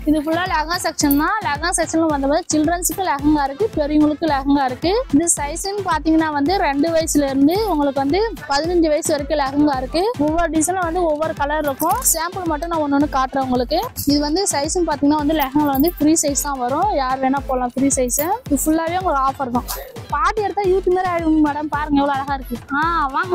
இது ஃபுல்லா லெஹங்கா செக்ஷன் தான் லெஹங்கா செக்ஷன்ல வந்தபோது சில்ட்ரன்ஸுக்கு லெஹங்கா இருக்கு பெரியவங்களுக்கு லெஹங்கா இருக்கு இது சைஸ்ன்னு பாத்தீங்கன்னா வந்து ரெண்டு வயசுல இருந்து உங்களுக்கு வந்து பதினஞ்சு வயசு வரைக்கும் லெஹங்கா இருக்கு ஒவ்வொரு டிசைன்ல வந்து ஒவ்வொரு கலர் இருக்கும் சாம்பிள் மட்டும் நான் ஒன்று ஒன்று காட்டுறேன் உங்களுக்கு இது வந்து சைஸ்ன்னு பாத்தீங்கன்னா வந்து லெஹங்கா வந்து ஃப்ரீ சைஸ் தான் வரும் யார் வேணா போடலாம் ஃப்ரீ சைஸ் இது ஃபுல்லாவே உங்களுக்கு ஆஃபர் தான் பாட்டி எடுத்தா யூத் மாதிரி ஆயிடுங்க மேடம் பாருங்க எவ்வளவு அழகா இருக்கு ஆ வாங்க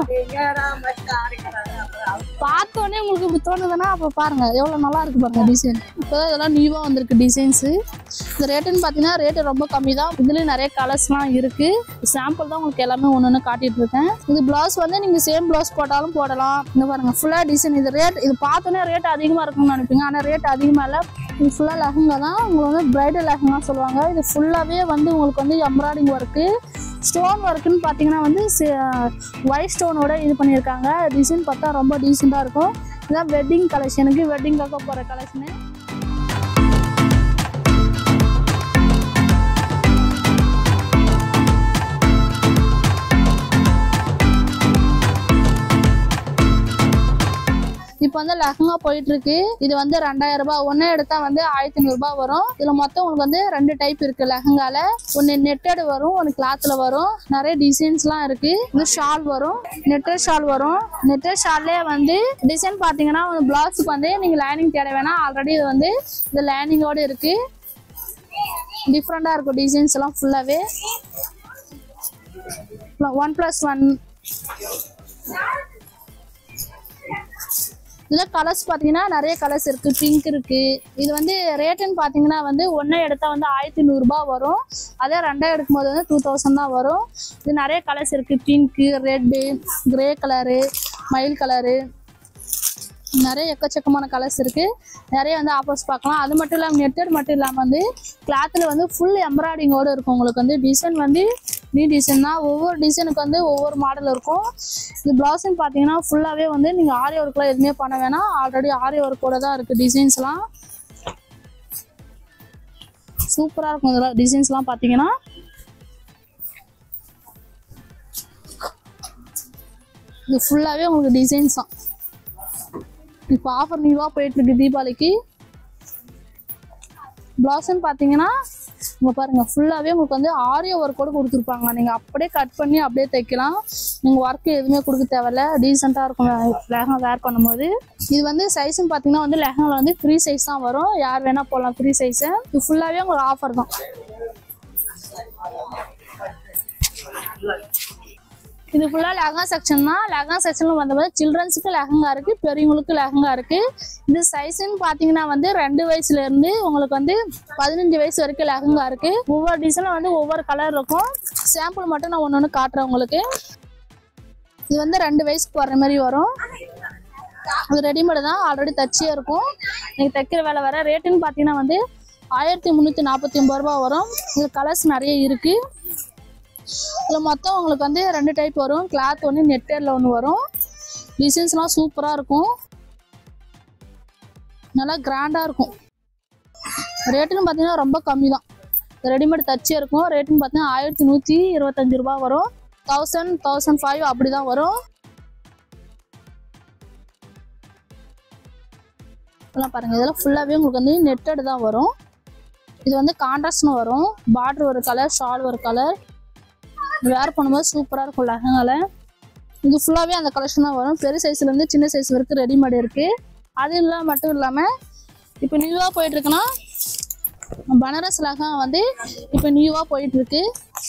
பார்த்த உடனே உங்களுக்கு இப்படி தோணுதுன்னா அப்போ பாருங்க எவ்வளோ நல்லா இருக்கு பாருங்க டிசைன் இப்போ இதெல்லாம் நியூவாக வந்திருக்கு டிசைன்ஸு இந்த ரேட்டுன்னு பார்த்தீங்கன்னா ரேட்டு ரொம்ப கம்மி தான் இதுலேயும் நிறைய கலர்ஸ்லாம் இருக்கு சாம்பிள் தான் உங்களுக்கு எல்லாமே ஒன்று ஒன்று காட்டிட்டு இருக்கேன் இது பிளவுஸ் வந்து நீங்கள் சேம் பிளவுஸ் போட்டாலும் போடலாம் இந்த பாருங்க ஃபுல்லாக டிசைன் இது ரேட் இது பார்த்தோன்னே ரேட் அதிகமாக இருக்கும்னு நினைப்பீங்க ஆனால் ரேட் அதிகமாக இல்லை இது ஃபுல்லாக லெஹங்கா தான் உங்களுக்கு வந்து பிரைடல் லெஹங்கா சொல்லுவாங்க இது ஃபுல்லாகவே வந்து உங்களுக்கு வந்து எம்ப்ராய்டிங் ஒர்க்கு ஸ்டோன் ஒர்க்குன்னு பார்த்தீங்கன்னா வந்து ஒயிட் ஸ்டோனோட இது பண்ணியிருக்காங்க டிசைன் பார்த்தா ரொம்ப டீசெண்டாக இருக்கும் இதான் வெட்டிங் கலெக்ஷனுக்கு வெட்டிங்காக போகிற கலெக்ஷனு இப்போ வந்து லெஹங்கா போயிட்டு இருக்கு இது வந்து ரெண்டாயிரம் ரூபாய் ஒன்னே எடுத்தா வந்து ஆயிரத்தி ஐநூறு ரூபாய் வரும் இதுல மொத்தம் உங்களுக்கு வந்து ரெண்டு டைப் இருக்கு லெஹங்கால ஒன்னு நெட்டட் வரும் ஒன்னு கிளாத்ல வரும் நிறைய டிசைன்ஸ்லாம் இருக்கு இது ஷால் வரும் நெட்டட் ஷால் வரும் நெட்டட் ஷால்லே வந்து டிசைன் பாத்தீங்கன்னா பிளவுஸுக்கு வந்து நீங்க லைனிங் தேட வேணாம் ஆல்ரெடி இது வந்து இந்த லைனிங்கோட இருக்கு டிஃப்ரெண்டா இருக்கும் டிசைன்ஸ் எல்லாம் ஃபுல்லாவே ஒன் பிளஸ் ஒன் இதுல கலர்ஸ் பாத்தீங்கன்னா நிறைய கலர்ஸ் இருக்கு பிங்க் இருக்கு இது வந்து ரேட்டுன்னு பாத்தீங்கன்னா வந்து ஒன்னே எடுத்தா வந்து ஆயிரத்தி நூறுரூபா வரும் அதே ரெண்டா எடுக்கும்போது வந்து டூ தௌசண்ட் தான் வரும் இது நிறைய கலர்ஸ் இருக்கு பிங்க்கு ரெட்டு கிரே கலரு மயில் கலரு நிறைய எக்கச்சக்கமான கலர்ஸ் இருக்கு நிறைய வந்து ஆஃபர்ஸ் பார்க்கலாம் அது மட்டும் இல்லாமல் நெட்டட் மட்டும் இல்லாமல் வந்து கிளாத்தில் வந்து ஃபுல் எம்ப்ராய்டிங்கோட இருக்கும் உங்களுக்கு வந்து டிசைன் வந்து நீ டிசைன் தான் ஒவ்வொரு டிசைனுக்கு வந்து ஒவ்வொரு மாடல் இருக்கும் இது பிளவுஸ்ன்னு பார்த்தீங்கன்னா ஃபுல்லாகவே வந்து நீங்கள் ஆரி ஒர்க்லாம் எதுவுமே பண்ண வேணாம் ஆல்ரெடி ஆரி ஒர்க்கோட தான் இருக்குது டிசைன்ஸ்லாம் சூப்பராக இருக்கும் இதெல்லாம் டிசைன்ஸ்லாம் பார்த்தீங்கன்னா இது ஃபுல்லாகவே உங்களுக்கு டிசைன்ஸ் தான் இப்போ ஆஃபர் நியூவாக போயிட்டு இருக்கு தீபாவளிக்கு பிளவுஸ்ன்னு பார்த்தீங்கன்னா இங்கே பாருங்க ஃபுல்லாகவே உங்களுக்கு வந்து ஆரியோ ஒர்க் கூட கொடுத்துருப்பாங்க நீங்கள் அப்படியே கட் பண்ணி அப்படியே தைக்கலாம் நீங்கள் ஒர்க் எதுவுமே கொடுக்க தேவையில்ல டீசெண்டாக இருக்கும் லெஹங்கா வேர் பண்ணும்போது இது வந்து சைஸ்ன்னு பார்த்தீங்கன்னா வந்து லெஹங்காவில் வந்து ஃப்ரீ சைஸ் தான் வரும் யார் வேணால் போடலாம் ஃப்ரீ சைஸு இது ஃபுல்லாகவே உங்களுக்கு ஆஃபர் தான் இது ஃபுல்லாக லெஹங்கா செக்ஷன் தான் லெஹங்கா செக்ஷனில் வந்தபோது சில்ட்ரன்ஸுக்கு லெஹங்கா இருக்குது பெரியவங்களுக்கு லெஹங்கா இருக்குது இது சைஸ்ன்னு பார்த்தீங்கன்னா வந்து ரெண்டு வயசுலேருந்து உங்களுக்கு வந்து பதினஞ்சு வயசு வரைக்கும் லெஹங்கா இருக்குது ஒவ்வொரு டிசைனில் வந்து ஒவ்வொரு கலர் இருக்கும் சாம்பிள் மட்டும் நான் ஒன்று ஒன்று காட்டுறேன் உங்களுக்கு இது வந்து ரெண்டு வயசுக்கு வர்ற மாதிரி வரும் அது ரெடிமேடு தான் ஆல்ரெடி தச்சியே இருக்கும் நீங்கள் தைக்கிற வேலை வர ரேட்டுன்னு பார்த்தீங்கன்னா வந்து ஆயிரத்தி முந்நூற்றி நாற்பத்தி ஒம்பது ரூபா வரும் இது கலர்ஸ் நிறைய இருக்குது இதில் மொத்தம் உங்களுக்கு வந்து ரெண்டு டைப் வரும் கிளாத் ஒன்று நெட்டரில் ஒன்று வரும் டிசைன்ஸ்லாம் சூப்பராக இருக்கும் நல்லா கிராண்டாக இருக்கும் ரேட்டுன்னு பார்த்தீங்கன்னா ரொம்ப கம்மி தான் ரெடிமேட் தச்சே இருக்கும் ரேட்டுன்னு பார்த்தீங்கன்னா ஆயிரத்தி நூற்றி இருபத்தஞ்சு ரூபா வரும் தௌசண்ட் தௌசண்ட் ஃபைவ் அப்படி தான் வரும் இதெல்லாம் பாருங்கள் இதெல்லாம் ஃபுல்லாகவே உங்களுக்கு வந்து நெட்டட் தான் வரும் இது வந்து கான்ட்ராஸ்ட்னு வரும் பார்டர் ஒரு கலர் ஷால் ஒரு கலர் வேர் பண்ணும்போது சூப்பராக இருக்கும் லெஹங்கால இது ஃபுல்லாகவே அந்த கலெக்ஷன் தான் வரும் பெரிய சைஸ்லேருந்து சின்ன சைஸ் வரைக்கும் ரெடிமேட் இருக்குது அது இல்லாம மட்டும் இல்லாமல் இப்போ நியூவாக போயிட்டுருக்குன்னா பனாரஸ் லெஹங்கா வந்து இப்போ நியூவாக போயிட்டுருக்கு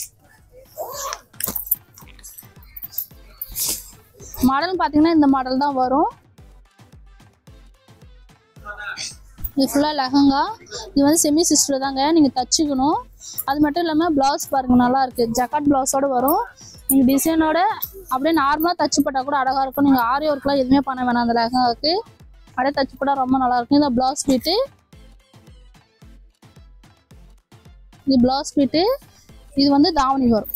மாடல் பார்த்தீங்கன்னா இந்த மாடல் தான் வரும் இது ஃபுல்லாக லெஹங்கா இது வந்து செமி சிஸ்டர் தாங்க நீங்கள் தச்சுக்கணும் அது மட்டும் இல்லாமல் ப்ளவுஸ் பாருங்கள் நல்லா இருக்குது ஜக்காட் ப்ளவுஸோட வரும் நீங்கள் டிசைனோட அப்படியே நார்மலாக தச்சு போட்டால் கூட அழகாக இருக்கும் நீங்கள் ஆரி ஒர்க்லாம் எதுவுமே பண்ண வேணாம் அந்த லெஹங்காவுக்கு அப்படியே தச்சு போட்டால் ரொம்ப நல்லா இருக்கும் இந்த ப்ளவுஸ் பீட்டு இது ப்ளவுஸ் பீட்டு இது வந்து தாவணி வரும்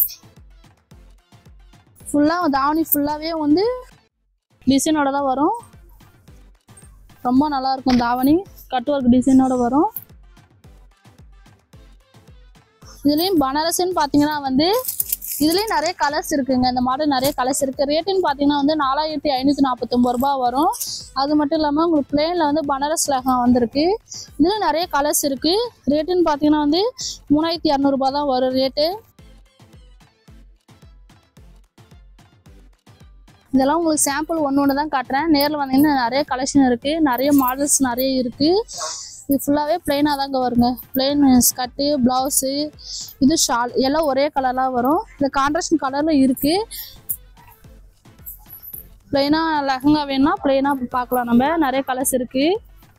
ஃபுல்லாக தாவணி ஃபுல்லாகவே வந்து டிசைனோட தான் வரும் ரொம்ப நல்லா இருக்கும் தாவணி கட் ஒர்க் டிசைனோட வரும் இதுலேயும் பனாரஸ்ன்னு பார்த்தீங்கன்னா வந்து இதுலேயும் நிறைய கலர்ஸ் இருக்குங்க இந்த மாடல் நிறைய கலர்ஸ் இருக்குது ரேட்டுன்னு பார்த்தீங்கன்னா வந்து நாலாயிரத்தி ஐநூற்றி நாற்பத்தொம்பது ரூபா வரும் அது மட்டும் இல்லாமல் உங்களுக்கு பிளேனில் வந்து பனாரஸ் லெஹங்கா வந்திருக்கு இதில் நிறைய கலர்ஸ் இருக்குது ரேட்டுன்னு பார்த்தீங்கன்னா வந்து மூணாயிரத்தி இரநூறுபா தான் வரும் ரேட்டு இதெல்லாம் உங்களுக்கு சாம்பிள் ஒன்று ஒன்று தான் காட்டுறேன் நேரில் வந்தீங்கன்னா நிறைய கலெக்ஷன் இருக்குது நிறைய மாடல்ஸ் நிறைய இருக்குது இது ஃபுல்லாகவே பிளெயினாக தாங்க வருங்க பிளெயின் ஸ்கர்ட்டு ப்ளவுஸு இது ஷால் எல்லாம் ஒரே கலராக வரும் இந்த கான்ட்ராஸ்ட் கலரில் இருக்குது பிளெயினாக லெஹங்கா வேணும்னா பிளெயினாக பார்க்கலாம் நம்ம நிறைய கலர்ஸ் இருக்குது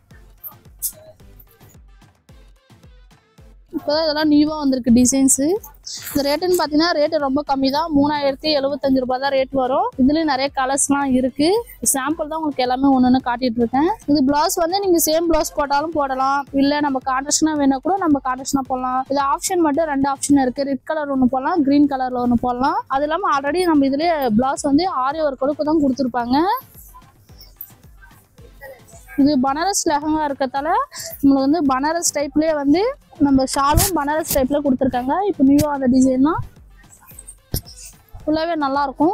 இப்போதான் இதெல்லாம் நியூவாக வந்திருக்கு டிசைன்ஸு இந்த ரேட்டுன்னு பார்த்தீங்கன்னா ரேட்டு ரொம்ப கம்மி தான் மூணாயிரத்தி எழுபத்தஞ்சு ரூபாய் தான் ரேட் வரும் இதுலேயும் நிறைய கலர்ஸ்லாம் இருக்குது சாம்பிள் தான் உங்களுக்கு எல்லாமே ஒன்று ஒன்று காட்டிட்டு இருக்கேன் இது ப்ளவுஸ் வந்து நீங்கள் சேம் ப்ளவுஸ் போட்டாலும் போடலாம் இல்லை நம்ம கான்ட்ராஸ்ட்னா வேணா கூட நம்ம கான்ட்ராஸ்ட்னா போடலாம் இது ஆப்ஷன் மட்டும் ரெண்டு ஆப்ஷன் இருக்குது ரெட் கலர் ஒன்று போடலாம் க்ரீன் கலரில் ஒன்று போடலாம் அது இல்லாமல் ஆல்ரெடி நம்ம இதுலேயே ப்ளவுஸ் வந்து ஆரி ஒரு கொடுக்கு தான் கொடுத்துருப்பாங்க இது பனாரஸ் லெஹங்கா இருக்கத்தால நம்மளுக்கு வந்து பனாரஸ் டைப்லேயே வந்து நம்ம ஷாலும் பனாரஸ் டைப்ல கொடுத்துருக்காங்க இப்போ நியூவாக அந்த டிசைன் தான் ஃபுல்லாகவே நல்லாயிருக்கும்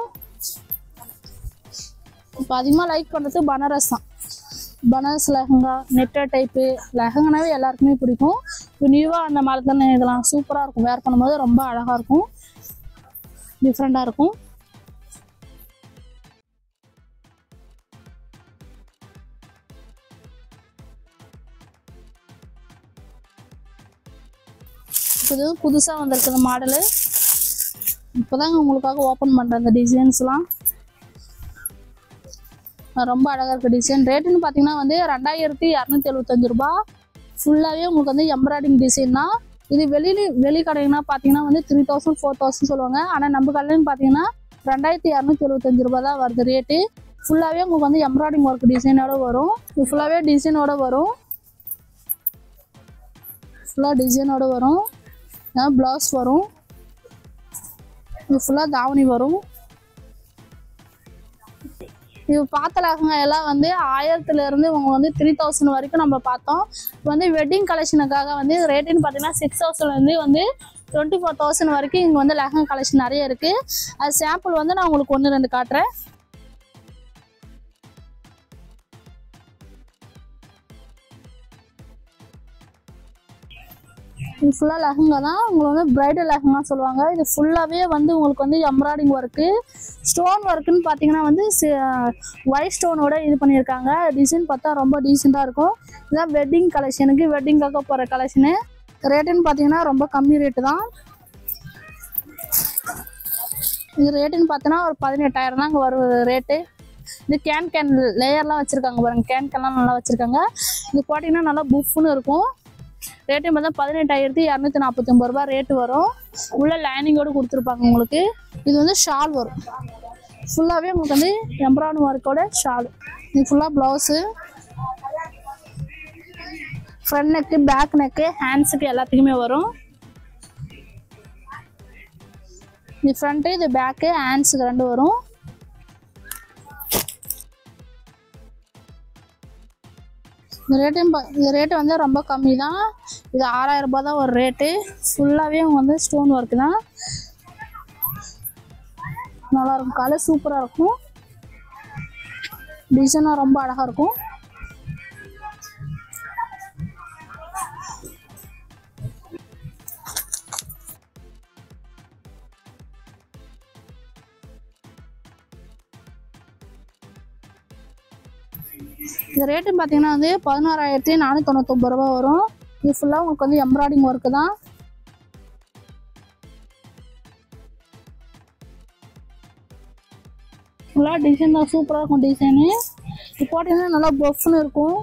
இப்போ அதிகமாக லைக் பண்ணுறது பனாரஸ் தான் பனாரஸ் லெஹங்கா நெட்டர் டைப்பு லெஹங்கானாவே எல்லாருக்குமே பிடிக்கும் இப்போ நியூவாக அந்த மாதிரி தானே இதெல்லாம் சூப்பராக இருக்கும் வேர் பண்ணும்போது ரொம்ப அழகாக இருக்கும் டிஃப்ரெண்ட்டாக இருக்கும் இது புதுசாக வந்திருக்குது மாடலு இப்போதாங்க உங்களுக்காக ஓப்பன் பண்ணுறேன் அந்த டிசைன்ஸ்லாம் ரொம்ப அழகாக இருக்க டிசைன் ரேட்டுன்னு பார்த்தீங்கன்னா வந்து ரெண்டாயிரத்தி இரநூத்தி எழுபத்தஞ்சு ரூபா ஃபுல்லாகவே உங்களுக்கு வந்து எம்ப்ராய்டிங் டிசைன் தான் இது வெளியில வெளி கடைங்கன்னா பார்த்தீங்கன்னா வந்து த்ரீ தௌசண்ட் ஃபோர் தௌசண்ட் சொல்லுவாங்க ஆனால் நம்ம கடையிலன்னு பார்த்தீங்கன்னா ரெண்டாயிரத்தி இரநூத்தி எழுபத்தஞ்சு ரூபா தான் வருது ரேட்டு ஃபுல்லாகவே உங்களுக்கு வந்து எம்ப்ராய்டிங் ஒர்க் டிசைனோட வரும் இது ஃபுல்லாகவே டிசைனோட வரும் ஃபுல்லாக டிசைனோட வரும் ப்ளவுஸ் வரும் இது ஃபுல்லாக தாவணி வரும் இது பார்த்த லெஹங்கா எல்லாம் வந்து ஆயிரத்துல இருந்து உங்க வந்து த்ரீ தௌசண்ட் வரைக்கும் நம்ம பார்த்தோம் இப்போ வந்து வெட்டிங் கலெக்ஷனுக்காக வந்து ரேட்டுன்னு பார்த்தீங்கன்னா சிக்ஸ் தௌசண்ட்லேருந்து வந்து டுவெண்ட்டி ஃபோர் தௌசண்ட் வரைக்கும் இங்கே வந்து லெஹங்கா கலெக்ஷன் நிறைய இருக்கு அது சாம்பிள் வந்து நான் உங்களுக்கு ஒன்று ரெண்டு காட்டுறேன் இது ஃபுல்லாக லெஹங்கா தான் உங்களுக்கு வந்து பிரைடல் லெஹங்கா சொல்லுவாங்க இது ஃபுல்லாகவே வந்து உங்களுக்கு வந்து எம்ப்ராய்டிங் ஒர்க்கு ஸ்டோன் ஒர்க்குன்னு பார்த்தீங்கன்னா வந்து ஒயிட் ஸ்டோனோட இது பண்ணியிருக்காங்க டிசைன் பார்த்தா ரொம்ப டீசெண்டாக இருக்கும் இதுதான் வெட்டிங் கலெக்ஷனுக்கு வெட்டிங்காக போகிற கலெக்ஷனு ரேட்டுன்னு பார்த்தீங்கன்னா ரொம்ப கம்மி ரேட்டு தான் இது ரேட்டுன்னு பார்த்தோன்னா ஒரு பதினெட்டாயிரம் தான் அங்கே வரும் ரேட்டு இது கேன் கேன் லேயர்லாம் வச்சுருக்காங்க பாருங்க கேன் கேன்லாம் நல்லா வச்சுருக்காங்க இது போட்டிங்கன்னா நல்லா புஃப்னு இருக்கும் ரேட்டு பார்த்தா பதினெட்டாயிரத்தி இரநூத்தி நாற்பத்தி ஒம்பது ரூபா ரேட்டு வரும் உள்ள லைனிங்கோடு கொடுத்துருப்பாங்க உங்களுக்கு இது வந்து ஷால் வரும் ஃபுல்லாகவே உங்களுக்கு வந்து எம்ப்ராய்டிங் ஒர்க்கோட ஷால் இது ஃபுல்லாக blouse front neck back neck ஹேண்ட்ஸுக்கு எல்லாத்துக்குமே வரும் இது ஃப்ரண்ட்டு இது பேக்கு ஹேண்ட்ஸுக்கு ரெண்டு வரும் இந்த ரேட்டு இந்த ரேட்டு வந்து ரொம்ப கம்மி தான் இது ஆறாயிரம் ரூபாய் தான் ஒரு ரேட்டு ஃபுல்லாகவே வந்து ஸ்டோன் ஒர்க்கு தான் நல்லா இருக்கும் கலர் சூப்பராக இருக்கும் டிசைனாக ரொம்ப அழகாக இருக்கும் இந்த ரேட்டு பார்த்தீங்கன்னா வந்து பதினாறாயிரத்தி நானூற்றி தொண்ணூத்தொம்பது ரூபா வரும் இது ஃபுல்லாக உங்களுக்கு வந்து எம்ப்ராய்டிங் ஒர்க்கு தான் ஃபுல்லாக டிசைன் தான் சூப்பராக இருக்கும் டிசைனு இது போட்டிங்கன்னா நல்லா பஃப்னு இருக்கும்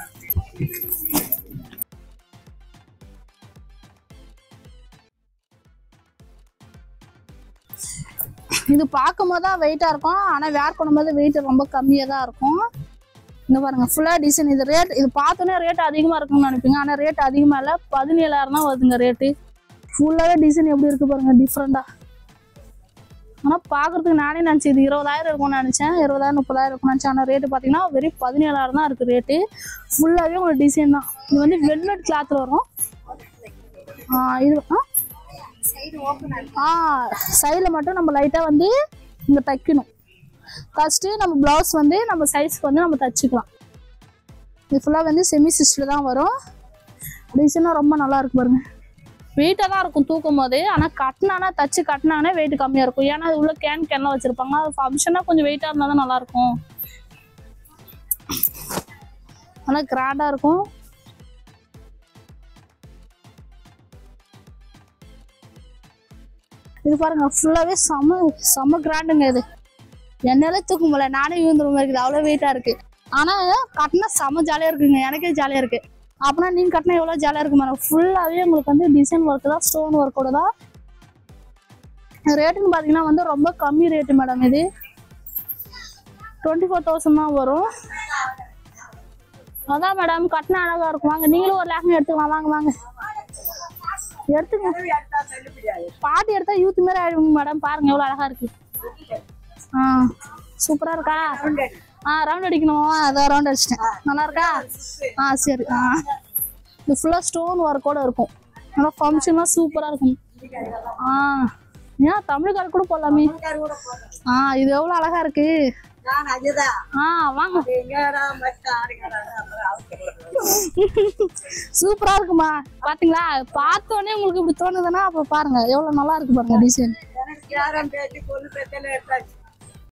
இது பார்க்கும்போது தான் வெயிட்டாக இருக்கும் ஆனால் வேர் பண்ணும்போது வெயிட் ரொம்ப கம்மியாக தான் இருக்கும் இந்த பாருங்க ஃபுல்லாக டிசைன் இது ரேட் இது பார்த்தோன்னே ரேட் அதிகமாக இருக்கும்னு நினைப்பீங்க ஆனால் ரேட் அதிகமாக இல்லை பதினேழாயிரம் தான் வருதுங்க ரேட்டு ஃபுல்லாகவே டிசைன் எப்படி இருக்கு பாருங்க டிஃப்ரெண்ட்டாக ஆனால் பார்க்குறதுக்கு நானே நினச்சேன் இது இருபதாயிரம் இருக்கும்னு நினச்சேன் இருபதாயிரம் முப்பதாயிரம் இருக்கும்னு நினச்சேன் ஆனால் ரேட்டு பார்த்தீங்கன்னா வெறும் பதினேழாயிரம் தான் இருக்குது ரேட்டு ஃபுல்லாகவே உங்களுக்கு டிசைன் தான் இது வந்து வெல்வெட் கிளாத்தில் வரும் ஆ, இது ஆ ஆ சைடில் மட்டும் நம்ம லைட்டாக வந்து இங்கே தைக்கணும் ஃபஸ்ட்டு நம்ம ப்ளவுஸ் வந்து நம்ம சைஸ்க்கு வந்து நம்ம தச்சுக்கலாம் இது ஃபுல்லாக வந்து செமி சிஸ்டில் தான் வரும் டிசைனாக ரொம்ப நல்லா இருக்கு பாருங்க வெயிட்டாக தான் இருக்கும் தூக்கும் போது ஆனால் கட்டினானா தச்சு கட்டினானே வெயிட் கம்மியாக இருக்கும் ஏன்னா அது உள்ள கேன் கேன்லாம் வச்சுருப்பாங்க அது ஃபங்க்ஷனாக கொஞ்சம் வெயிட்டாக இருந்தால் தான் நல்லாயிருக்கும் நல்லா கிராண்டாக இருக்கும் இது பாருங்க ஃபுல்லாகவே செம செம கிராண்டுங்க இது என்னால தூக்க முடியல நானே விழுந்துற மாதிரி இருக்குது அவ்வளோ வெயிட்டாக இருக்கு ஆனால் கட்டினா செம ஜாலியாக இருக்குங்க எனக்கே ஜாலியாக இருக்கு அப்படின்னா நீங்கள் கட்டினா எவ்வளோ ஜாலியாக இருக்கு மேடம் ஃபுல்லாகவே உங்களுக்கு வந்து டிசைன் ஒர்க்கு தான் ஸ்டோன் ஒர்க்கோட தான் ரேட்டுன்னு பார்த்தீங்கன்னா வந்து ரொம்ப கம்மி ரேட்டு மேடம் இது டுவெண்ட்டி ஃபோர் தௌசண்ட் தான் வரும் அதான் மேடம் கட்டினா அழகா இருக்கும் வாங்க நீங்களும் ஒரு லேகம் எடுத்துக்கலாம் வாங்க வாங்க எடுத்துங்க பாட்டி எடுத்தா யூத் மாதிரி ஆயிடுங்க மேடம் பாருங்க எவ்வளவு அழகா இருக்கு ஆ சூப்பரா இருக்கா ஆ ரவுண்ட் அடிக்கணும் அதான் ரவுண்ட் அடிச்சிட்டேன் நல்லா இருக்கா ஆ சரி ஆ இது ஃபுல்லா ஸ்டோன் ஒர்க்கோட இருக்கும் நல்லா ஃபங்க்ஷன்லாம் சூப்பரா இருக்கும் ஆ ஏன் தமிழ்கார கூட போடலாமே ஆ இது எவ்வளவு அழகா இருக்கு நான் அதுதான் ஆ வாங்க எங்கடா மச்சான் ஆடுங்கடா அப்புறம் அவசரம். சூப்பரா இருக்குமா பாத்தீங்களா பார்த்த உடனே உங்களுக்கு இப்படி தோணுதுன்னா அப்ப பாருங்க எவ்வளவு நல்லா இருக்கு பாருங்க டிசைன் எனக்கு யாரும் பேச்சு பொண்ணு பேச்சல எடுத்தாச்சு